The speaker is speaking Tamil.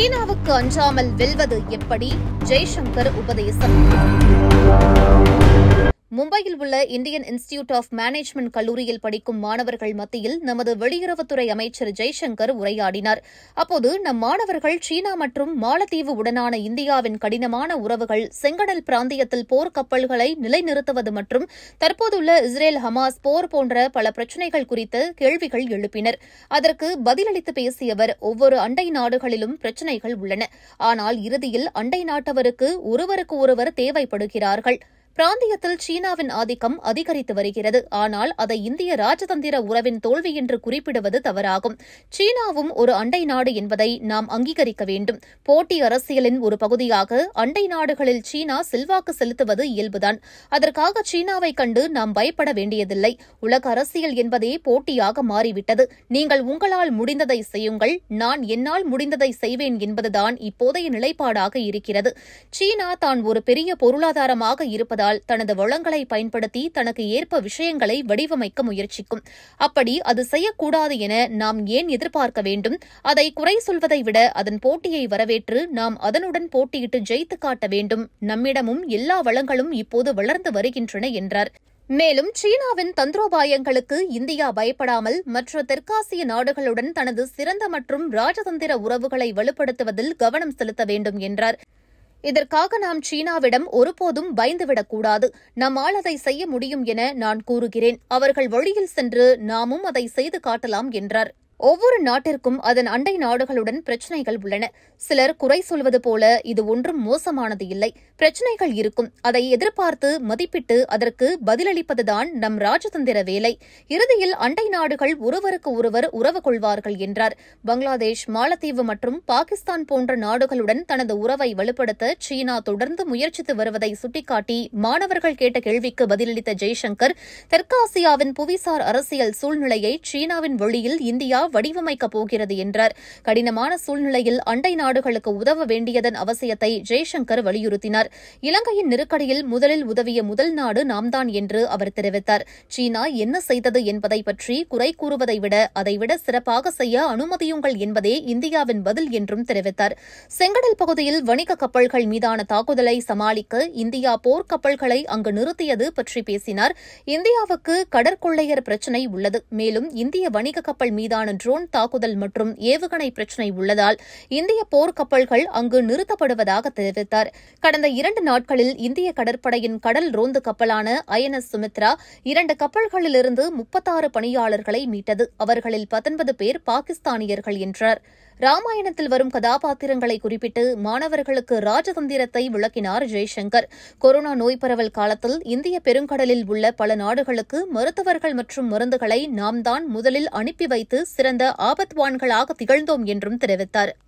சீனாவுக்கு அஞ்சாமல் வெல்வது எப்படி ஜெய்சங்கர் உபதேசம் மும்பையில் உள்ள இந்தியன் இன்ஸ்டிடியூட் ஆஃப் மேனேஜ்மெண்ட் கல்லூரியில் படிக்கும் மாணவர்கள் மத்தியில் நமது வெளியுறவுத்துறை அமைச்சர் ஜெய்சங்கர் உரையாடினார் அப்போது நம் மாணவர்கள் சீனா மற்றும் மாலத்தீவு உடனான இந்தியாவின் கடினமான உறவுகள் செங்கடல் பிராந்தியத்தில் போர் கப்பல்களை நிலைநிறுத்துவது மற்றும் தற்போதுள்ள இஸ்ரேல் ஹமாஸ் போர் போன்ற பல பிரச்சினைகள் குறித்து கேள்விகள் எழுப்பினர் அதற்கு பதிலளித்து பேசிய அவர் ஒவ்வொரு அண்டை நாடுகளிலும் பிரச்சினைகள் உள்ளன ஆனால் இறுதியில் அண்டை நாட்டவருக்கு ஒருவருக்கு ஒருவர் தேவைப்படுகிறார்கள் பிராந்தியத்தில் சீனாவின் ஆதிக்கம் அதிகரித்து வருகிறது ஆனால் அதை இந்திய ராஜதந்திர உறவின் தோல்வி என்று குறிப்பிடுவது தவறாகும் சீனாவும் ஒரு அண்டை நாடு என்பதை நாம் அங்கீகரிக்க வேண்டும் போட்டி அரசியலின் ஒரு பகுதியாக அண்டை நாடுகளில் சீனா செல்வாக்கு செலுத்துவது இயல்புதான் அதற்காக சீனாவை கண்டு நாம் பயப்பட வேண்டியதில்லை உலக அரசியல் என்பதே போட்டியாக மாறிவிட்டது நீங்கள் உங்களால் முடிந்ததை செய்யுங்கள் நான் என்னால் முடிந்ததை செய்வேன் என்பதுதான் இப்போதைய நிலைப்பாடாக இருக்கிறது சீனா தான் ஒரு பெரிய பொருளாதாரமாக இருப்பதால் இருப்பதால் தனது வளங்களை பயன்படுத்தி தனக்கு ஏற்ப விஷயங்களை வடிவமைக்க முயற்சிக்கும் அப்படி அது செய்யக்கூடாது என நாம் ஏன் எதிர்பார்க்க வேண்டும் அதை குறை சொல்வதை விட அதன் போட்டியை வரவேற்று நாம் அதனுடன் போட்டியிட்டு ஜெயித்து காட்ட வேண்டும் நம்மிடமும் எல்லா வளங்களும் இப்போது வளர்ந்து வருகின்றன என்றார் மேலும் சீனாவின் தந்திரோபாயங்களுக்கு இந்தியா பயப்படாமல் மற்ற தெற்காசிய நாடுகளுடன் தனது சிறந்த மற்றும் ராஜதந்திர உறவுகளை வலுப்படுத்துவதில் கவனம் செலுத்த வேண்டும் என்றார் இதற்காக நாம் சீனாவிடம் ஒருபோதும் பயந்துவிடக்கூடாது நம்மால் அதை செய்ய முடியும் என நான் கூறுகிறேன் அவர்கள் வழியில் சென்று நாமும் அதை செய்து காட்டலாம் என்றார் ஒவ்வொரு நாட்டிற்கும் அதன் அண்டை நாடுகளுடன் பிரச்சினைகள் உள்ளன சிலர் குறை சொல்வது போல இது ஒன்றும் மோசமானது இல்லை பிரச்சினைகள் இருக்கும் அதை எதிர்பார்த்து மதிப்பிட்டு அதற்கு பதிலளிப்பதுதான் நம் ராஜதந்திர வேலை இறுதியில் அண்டை நாடுகள் ஒருவருக்கு ஒருவர் உறவு கொள்வார்கள் என்றார் பங்களாதேஷ் மாலத்தீவு மற்றும் பாகிஸ்தான் போன்ற நாடுகளுடன் தனது உறவை வலுப்படுத்த சீனா தொடர்ந்து முயற்சித்து வருவதை சுட்டிக்காட்டி மாணவர்கள் கேட்ட கேள்விக்கு பதிலளித்த ஜெய்சங்கர் தெற்காசியாவின் புவிசார் அரசியல் சூழ்நிலையை சீனாவின் வழியில் இந்தியா வடிவமைக்கப் போகிறது என்றார் கடினமான சூழ்நிலையில் அண்டை நாடுகளுக்கு உதவ வேண்டியதன் அவசியத்தை ஜெய்சங்கர் வலியுறுத்தினார் இலங்கையின் நெருக்கடியில் முதலில் உதவிய முதல் நாடு நாம்தான் என்று அவர் தெரிவித்தார் சீனா என்ன செய்தது என்பதை பற்றி குறை கூறுவதை விட அதைவிட சிறப்பாக செய்ய அனுமதியுங்கள் என்பதே இந்தியாவின் பதில் என்றும் தெரிவித்தார் செங்கடல் பகுதியில் வணிக கப்பல்கள் மீதான தாக்குதலை சமாளிக்க இந்தியா போர் கப்பல்களை அங்கு நிறுத்தியது பற்றி பேசினார் இந்தியாவுக்கு கடற்கொள்ளையர் பிரச்சினை உள்ளது மேலும் இந்திய வணிக கப்பல் மீதான ட்ரோன் தாக்குதல் மற்றும் ஏவுகணை பிரச்சினை உள்ளதால் இந்திய போர்க்கப்பல்கள் அங்கு நிறுத்தப்படுவதாக தெரிவித்தார் கடந்த இரண்டு நாட்களில் இந்திய கடற்படையின் கடல் ரோந்து கப்பலான ஐஎன்எஸ் சுமித்ரா இரண்டு கப்பல்களிலிருந்து முப்பத்தாறு பணியாளர்களை மீட்டது அவர்களில் பத்தொன்பது பேர் பாகிஸ்தானியர்கள் என்றார் ராமாயணத்தில் வரும் கதாபாத்திரங்களை குறிப்பிட்டு மாணவர்களுக்கு ராஜதந்திரத்தை விளக்கினார் ஜெய்சங்கர் கொரோனா நோய் பரவல் காலத்தில் இந்திய பெருங்கடலில் உள்ள பல நாடுகளுக்கு மருத்துவர்கள் மற்றும் மருந்துகளை நாம் தான் முதலில் அனுப்பி வைத்து சிறந்த ஆபத்வான்களாக திகழ்ந்தோம் என்றும் தெரிவித்தார்